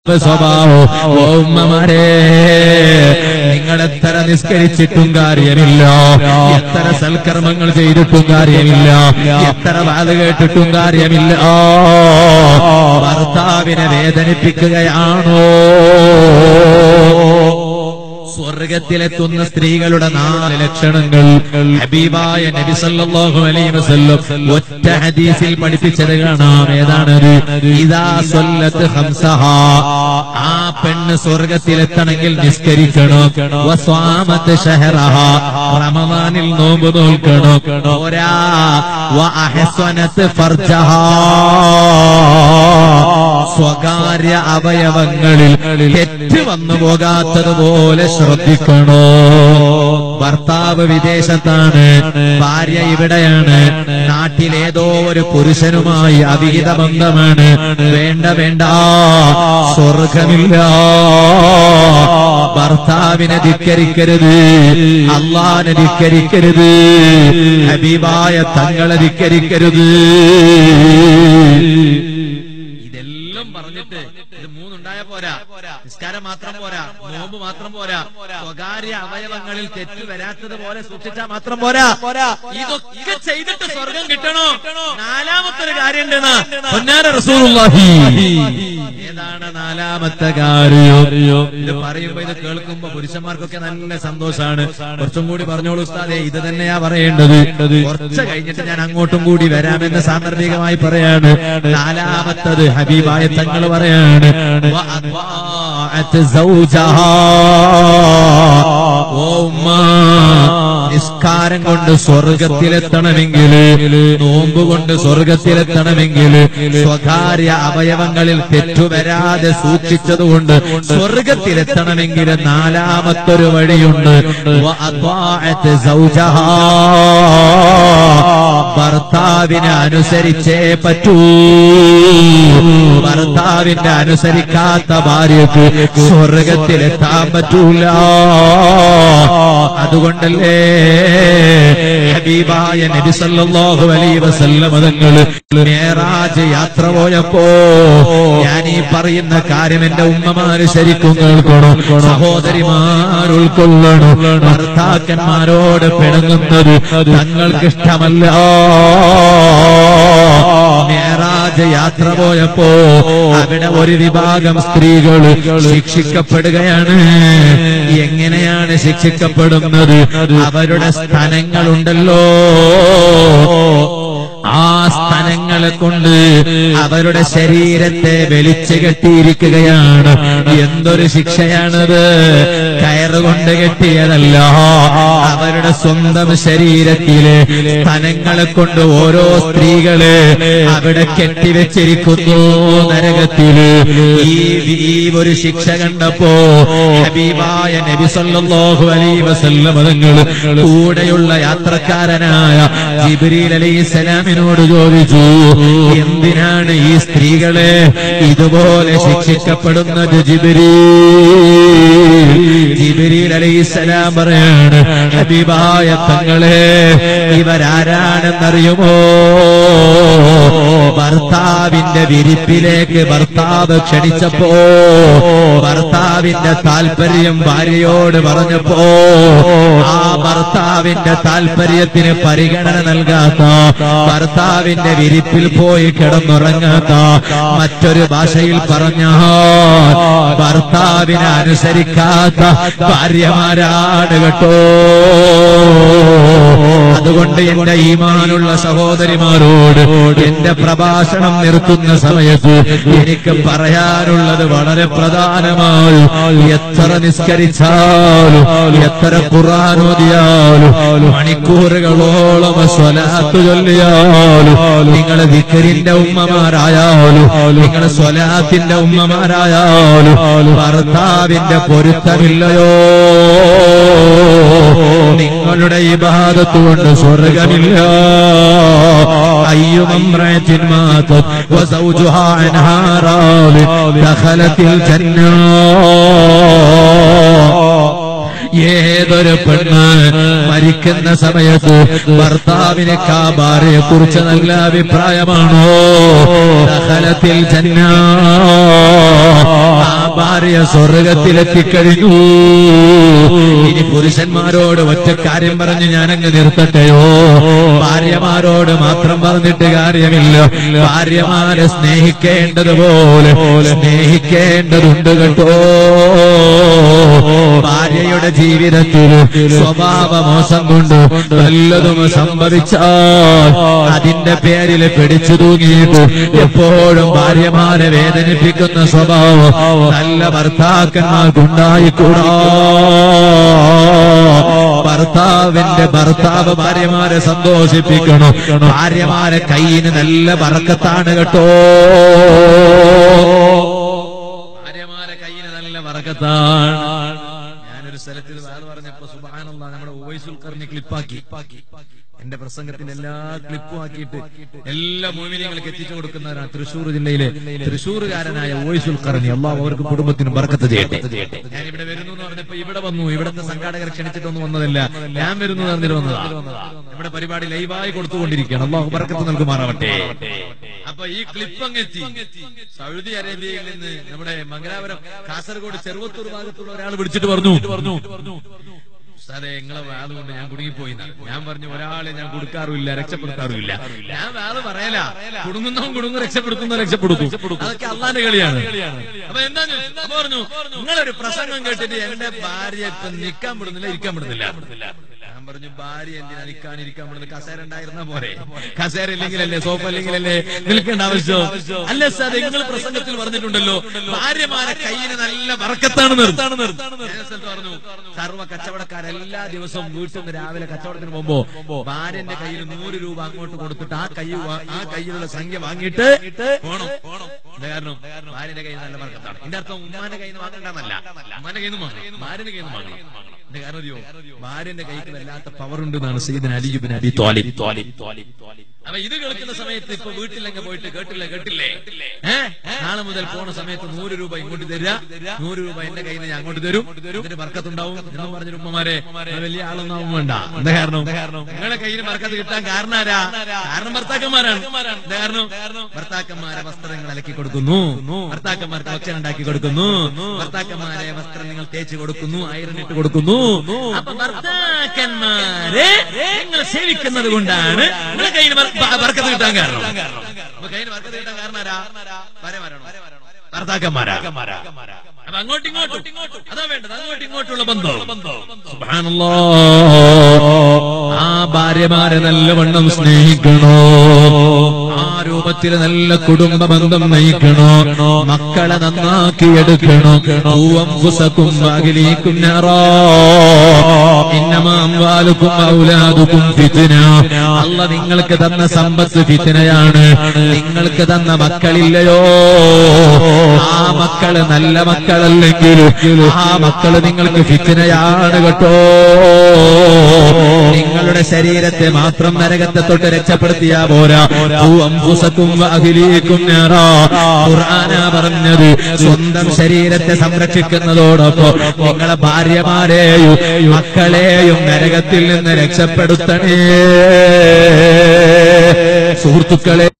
സ്വഭാവം ഓ ഉമ്മമാരെ നിങ്ങൾ എത്ര നിസ്കരിച്ചിട്ടും കാര്യമില്ല എത്ര സൽക്കർമ്മങ്ങൾ ചെയ്തിട്ടും കാര്യമില്ല എത്ര വാത് കേട്ടിട്ടും കാര്യമില്ല ഭർത്താവിനെ വേദനിപ്പിക്കുകയാണോ സ്വർഗത്തിലെത്തുന്ന സ്ത്രീകളുടെ നാല് ലക്ഷണങ്ങൾ ഹബീബായ നബി സല്ലല്ലാഹു അലൈഹി വസല്ലം ഒറ്റ ഹദീസിൽ പഠിപ്പിച്ചത് കാണാം ഏതാണത് ഇദാ സ്വല്ലത്ത് ഖംസഹാ ആ പെണ്ണ് സ്വർഗത്തിലെത്തണമെങ്കിൽ നിസ്കരിക്കണം വസ്വാമത്ത് ഷഹറഹാ റമദാനിൽ നോമ്പ് നോൽക്കണം പോരാ വ അഹ്സനത്ത് ഫർജഹാ സ്വകാര്യ അവയവങ്ങളിൽ തെറ്റ് വന്നു പോകാത്തതുപോലെ ശ്രദ്ധിക്കണോ ഭർത്താവ് വിദേശത്താണ് ഭാര്യ ഇവിടെയാണ് നാട്ടിലേതോ ഒരു പുരുഷനുമായി അവിഹിത ബന്ധമാണ് വേണ്ട വേണ്ട സ്വർഗമില്ല ഭർത്താവിനെ ധിക്കരിക്കരുത് അള്ളാനെ ധിക്കരിക്കരുത് ഹബീബായ തങ്ങളെ ധിക്കരിക്കരുത് ഇതെല്ലാം പറഞ്ഞിട്ട് ഇത് മൂന്നുണ്ടായ പോരാ നിസ്കാരം മാത്രം പോരാ നോമ്പ് മാത്രം പോരാ സ്വകാര്യ അവയവങ്ങളിൽ തെറ്റ് വരാത്തത് പോലെ സൂക്ഷിച്ചാൽ മാത്രം പോരാ ഇതൊക്കെ ചെയ്തിട്ട് സ്വർഗം കിട്ടണോ നാലാമത്തെ ഒരു കാര്യം ഉണ്ടെന്ന് പൊന്നാര റസൂലുള്ളാഹി ഏതാണ് നാലാമത്തെ കാര്യം ഇത് പറയുമ്പോ ഇത് കേൾക്കുമ്പോ പുരുഷന്മാർക്കൊക്കെ നല്ല സന്തോഷാണ് കുറച്ചും കൂടി പറഞ്ഞോളൂ ഉസ്താദേ ഇത് തന്നെയാ പറയേണ്ടത് കുറച്ച് കഴിഞ്ഞിട്ട് ഞാൻ അങ്ങോട്ടും കൂടി വരാമെന്ന് സാന്ദർഭികമായി പറയാണ് നാലാമത്തത് ഹബീബായ തങ്ങൾ പറയാണ് വ അത്വാഅത്ത് സൗജഹാ. ഓ ഉമ്മ നിസ്കാരം കൊണ്ട് സ്വർഗത്തിലെത്തണമെങ്കിൽ നോമ്പ് കൊണ്ട് സ്വർഗത്തിലെത്തണമെങ്കിൽ സ്വകാര്യ അവയവങ്ങളിൽ തെറ്റുവരാതെ സൂക്ഷിച്ചതുകൊണ്ട് സ്വർഗത്തിലെത്തണമെങ്കിൽ നാലാമത്തൊരു വഴിയുണ്ട് വ അത്വാഅത്ത് സൗജഹാ. ഭർത്താവിനെ അനുസരിച്ചേ പറ്റൂ ഭർത്താവിന്റെ അനുസരിക്കാത്ത ഭാര്യക്ക് സ്വർഗത്തിലെത്താൻ പറ്റൂല അതുകൊണ്ടല്ലേ ഹബീബായ നബി സല്ലല്ലാഹു അലൈഹി വസല്ലം തങ്ങള് മേറാജ് യാത്ര പോയപ്പോ ഞാൻ ഈ പറയുന്ന കാര്യം എന്റെ ഉമ്മമാര് ശരിക്കും കേൾക്കണം സഹോദരിമാർ ഉൾക്കൊള്ളണം ഭർത്താക്കന്മാരോട് പിണങ്ങുന്നത് തങ്ങൾക്കിഷ്ടമല്ല മേറാജ് യാത്ര പോയപ്പോ അവിടെ ഒരു വിഭാഗം സ്ത്രീകൾ ശിക്ഷിക്കപ്പെടുകയാണ് എങ്ങനെയാണ് ശിക്ഷിക്കപ്പെടുന്നത് അവരുടെ സ്ഥലങ്ങളുണ്ടല്ലോ ആ സ്ഥലങ്ങളെ കൊണ്ട് അവരുടെ ശരീരത്തെ വലിച്ചു കെട്ടിയിരിക്കുകയാണ് എന്തൊരു ശിക്ഷയാണത് കയറുകൊണ്ട് കെട്ടിയതല്ല അവരുടെ സ്വന്തം ശരീരത്തിലെ സ്ഥലങ്ങളെ കൊണ്ട് ഓരോ സ്ത്രീകളെ അവിടെ കെട്ടിവെച്ചിരിക്കുന്നു നരകത്തില് ഈ ഈ ഒരു ശിക്ഷ കണ്ടപ്പോ ഹബീബായ നബി സല്ലല്ലാഹു അലൈഹി വസല്ലം തങ്ങൾ കൂടെയുള്ള യാത്രക്കാരനായ ജിബ്രീൽ അലൈഹിസ്സലാമിനോട് ചോദിച്ചു എന്തിനാണ് ഈ സ്ത്രീകളെ ഇതുപോലെ ശിക്ഷിക്കപ്പെടുന്നത് ജിബ്രീൽ ജിബ്രീൽ അലൈഹിസ്സലാം പറയാണ് ഹബീബായ തങ്ങളെ ഇവരാരാണെന്നറിയുമോ ഭർത്താവിന്റെ വിരിപ്പിലേക്ക് ഭർത്താവ് ക്ഷണിച്ചപ്പോ ഭർത്താവിന്റെ താല്പര്യം ഭാര്യയോട് പറഞ്ഞപ്പോ ആ ഭർത്താവിന്റെ താല്പര്യത്തിന് പരിഗണന നൽകാത്ത ഭർത്താവിന്റെ വിരിപ്പിൽ പോയി കിടന്നുറങ്ങാത്ത മറ്റൊരു ഭാഷയിൽ പറഞ്ഞ ഭർത്താവിനെ അനുസരിക്കാത്ത ഭാര്യമാരാണ് കേട്ടോ അതുകൊണ്ട് എന്റെ ഈമാനുള്ള സഹോദരിമാരോട് എന്റെ പ്രഭാഷണം നിർത്തുന്ന സമയത്ത് എനിക്ക് പറയാനുള്ളത് വളരെ പ്രധാനമായി എത്ര നിസ്കരിച്ചാലും എത്ര ഖുറാനോദിയാലും മണിക്കൂറുകളോളം സ്വലാത്ത് ചൊല്ലിയാലും നിങ്ങൾ വിക്കരിന്റെ ഉമ്മമാരായാലും നിങ്ങൾ സ്വലാത്തിന്റെ ഉമ്മമാരായാലും ഭർത്താവിന്റെ പൊരുത്തമില്ലയോ നിങ്ങളുടെ ഇബാദത്ത് കൊണ്ട് സ്വർഗമില്ല അയ്യുമമ്രത്തിൻ മാതത് വസൗജുഹാ അൻഹാ റാളി ദഖലത്തിൽ ജന്ന ഏതൊരു പെണ്ണ് മരിക്കുന്ന സമയത്ത് ഭർത്താവിനെ കാബാരെ കുറിച്ച് നല്ല അഭിപ്രായമാണോ ദഖലത്തിൽ ജന്ന ആ ഭാര്യ സ്വർഗത്തിലെത്തിക്കഴിഞ്ഞു ഇനി പുരുഷന്മാരോട് ഒറ്റ കാര്യം പറഞ്ഞ് ഞാനങ്ങ് നിർത്തട്ടെയോ ഭാര്യമാരോട് മാത്രം പറഞ്ഞിട്ട് കാര്യമില്ല ഭാര്യമാരെ സ്നേഹിക്കേണ്ടതുപോലെ സ്നേഹിക്കേണ്ടതുണ്ട് കേട്ടോ ഭാര്യയുടെ ജീവിതത്തിൽ സ്വഭാവ മോശം കൊണ്ട് വല്ലതും സംഭവിച്ചാൽ അതിന്റെ പേരിൽ പിടിച്ചു തൂങ്ങിയിട്ട് എപ്പോഴും ഭാര്യമാരെ വേദനിപ്പിക്കുന്ന സ്വഭാവം നല്ല ഭർത്താക്കന്മാർക്കുണ്ടായിക്കൂടാ ഭർത്താവിന്റെ ഭർത്താവ് ഭാര്യമാരെ സന്തോഷിപ്പിക്കണം ഭാര്യമാരെ കയ്യിന് നല്ല വറക്കത്താണ് കേട്ടോ ഭാര്യമാരെ കയ്യിന് നല്ല വറക്കത്താണ് ഞാനൊരു സ്ഥലത്തിൽ വേറെ പറഞ്ഞപ്പോ സുബാനുള്ള നമ്മുടെ വോയിസുൽ കറിഞ്ഞ് ക്ലിപ്പാക്കി എന്റെ പ്രസംഗത്തിന്റെ എല്ലാ ക്ലിപ്പും ആക്കിയിട്ട് എല്ലാ മോമിനിയങ്ങൾക്ക് എത്തിച്ചു കൊടുക്കുന്നവരാണ് തൃശൂർ ജില്ലയിലെ തൃശൂറുകാരനായ വോയിസുൽ കറഞ്ഞി അള്ളാഹ് അവർക്ക് കുടുംബത്തിനും ബർക്കത്ത് ചെയ്യട്ടെ ഞാൻ ഇവിടെ വരുന്നു എന്ന് പറഞ്ഞപ്പോ ഇവിടെ വന്നു ഇവിടുത്തെ സംഘാടകർ ക്ഷണിച്ചിട്ടൊന്നും വന്നതല്ല ഞാൻ വരുന്നു എന്ന് പറഞ്ഞിട്ട് വന്നതാ നമ്മുടെ പരിപാടി ലൈവായി കൊടുത്തുകൊണ്ടിരിക്കുകയാണ് അള്ളാഹു ബർക്കത്ത് നൽകുമാറാവട്ടെ അപ്പൊ ഈ ക്ലിപ്പ് അങ്ങ് എത്തി സൗദി അറേബ്യയിൽ നിന്ന് നമ്മുടെ മംഗലാപുരം കാസർഗോഡ് ചെറുവത്തൂർ ഭാഗത്തുള്ള ഒരാൾ വിളിച്ചിട്ട് പറഞ്ഞു പറഞ്ഞു സാറേ നിങ്ങളെ വാത് കൊണ്ട് ഞാൻ കുടുങ്ങിപ്പോയി എന്നാ. ഞാൻ പറഞ്ഞു ഒരാളെ ഞാൻ കൊടുക്കാറുമില്ല രക്ഷപ്പെടുത്താറുമില്ല ഞാൻ വാത് പറയല കുടുങ്ങുന്നവൻ കുടുങ്ങും രക്ഷപ്പെടുത്തുന്ന രക്ഷപ്പെടുത്തും അതൊക്കെ അള്ളാന്റെ കളിയാണ് അപ്പൊ എന്താ അപ്പൊ പറഞ്ഞു നിങ്ങളൊരു പ്രസംഗം കേട്ടിട്ട് എന്റെ ഭാര്യ ഇപ്പൊ നിക്കാൻ വിടുന്നില്ല ഇരിക്കാൻ വിടുന്നില്ല ഞാൻ പറഞ്ഞു ഭാര്യ എന്തിനാ നിൽക്കാൻ ഇരിക്കാൻ വിടുന്നത് കസേര ഉണ്ടായിരുന്ന പോരെ കസേര ഇല്ലെങ്കിലല്ലേ സോഫ ഇല്ലെങ്കിലല്ലേ നിൽക്കേണ്ട ആവശ്യം അല്ല സാർ നിങ്ങൾ പ്രസംഗത്തിൽ പറഞ്ഞിട്ടുണ്ടല്ലോ ഭാര്യമാരെ കയ്യിന് നല്ല വറക്കത്താണ് നിർത്താണ് പറഞ്ഞു സർവ്വ കച്ചവടക്കാരെല്ലാ ദിവസവും വീട്ടിൽ നിന്ന് രാവിലെ കച്ചവടത്തിന് പോകുമ്പോ ഭാര്യന്റെ കയ്യിൽ നൂറ് രൂപ അങ്ങോട്ട് കൊടുത്തിട്ട് ആ കൈ വാ- ആ കയ്യിലുള്ള സംഖ്യ വാങ്ങിയിട്ട് പോണം എന്താ കാരണം ഭാര്യന്റെ കയ്യിൽ നല്ല വറക്കത്താണ് എന്റെ അർത്ഥം ഉമ്മാന്റെ കയ്യിൽ നിന്ന് വാങ്ങണ്ടെന്നല്ല ഉമ്മാന്റെ കയ്യിൽ നിന്ന് വാങ്ങണം ഭാര്യന്റെ കയ്യിൽ നിന്ന് വാങ്ങണം എന്റെ കാരണം അറിയോ ഭാര്യന്റെ കൈക്ക് വല്ലാത്ത പവർ ഉണ്ട് എന്നാണ് സീദൻ അലിജുബിൻ അബി ത്വാലിബ് അപ്പൊ ഇത് കേൾക്കുന്ന സമയത്ത് ഇപ്പൊ വീട്ടിലങ്ങ് പോയിട്ട് കേട്ടില്ല കേട്ടില്ലേ ഏ നാളെ മുതൽ പോണ സമയത്ത് നൂറ് രൂപ ഇങ്ങോട്ട് തരിക നൂറ് രൂപ എന്റെ കയ്യിൽ നിന്ന് ഞാൻ അങ്ങോട്ട് തരും ഇതിന് ബർക്കത്തുണ്ടാവും എന്ന് പറഞ്ഞൊരു ഉമ്മമാരെ അത് വലിയ ആളൊന്നും ആവും വേണ്ട എന്താ കാരണം നിങ്ങളുടെ കയ്യിൽ ബർക്കത്ത് കിട്ടാൻ കാരണം ആരാ കാരണം ഭർത്താക്കന്മാരാണ് എന്താ കാരണം ഭർത്താക്കന്മാരെ വസ്ത്രങ്ങൾ അലക്കി കൊടുക്കുന്നു ഭർത്താക്കന്മാർക്ക് ഭക്ഷണം ഉണ്ടാക്കി കൊടുക്കുന്നു ഭർത്താക്കന്മാരെ വസ്ത്രം നിങ്ങൾ തേച്ച് കൊടുക്കുന്നു അയറൻ ഇട്ട് കൊടുക്കുന്നു അപ്പൊ ഭർത്താക്കന്മാരെ നിങ്ങൾ സേവിക്കുന്നത് കൊണ്ടാണ് നിങ്ങളുടെ കയ്യിൽ ബർ- ബ- ബർക്കത്ത് കിട്ടാൻ കാരണം അപ്പൊ കയ്യിൽ ബർക്കത്ത് കിട്ടാൻ കാരണം ആരാ ഭാര്യമാരാണോ ഭർത്താക്കന്മാരാ അപ്പൊ അങ്ങോട്ടും ഇങ്ങോട്ടും അതാ വേണ്ടത് അങ്ങോട്ടും ഇങ്ങോട്ടുള്ള ബന്ധം സുബ്ഹാനല്ലാ. ആ ഭാര്യമാരെ നല്ലവണ്ണം സ്നേഹിക്കണോ ആ രൂപത്തിൽ നല്ല കുടുംബ ബന്ധം നയിക്കണോ മക്കളെ നന്നാക്കിയെടുക്കണോ പൂവംകുസക്കും അഖിലീക്കും ഇന്നമാംവാലുക്കും ഔലാദുക്കും ഫിത്ന അല്ല നിങ്ങൾക്ക് തന്ന സമ്പത്ത് ഫിത്നയാണ് നിങ്ങൾക്ക് തന്ന മക്കളില്ലയോ ആ മക്കള് നല്ല മക്കളല്ലെങ്കിൽ ആ മക്കള് നിങ്ങൾക്ക് ഫിത്നയാണ് കേട്ടോ നിങ്ങളുടെ ശരീരത്തെ മാത്രം നരകത്തെ തൊട്ട് രക്ഷപ്പെടുത്തിയാ പോരാ അംബുസക്കും അഖിലീക്കും ഖുർആന പറഞ്ഞത് സ്വന്തം ശരീരത്തെ സംരക്ഷിക്കുന്നതോടൊപ്പം നിങ്ങളെ ഭാര്യമാരെയും മക്കളെയും നരകത്തിൽ നിന്ന് രക്ഷപ്പെടുത്തണേ സുഹൃത്തുക്കളെ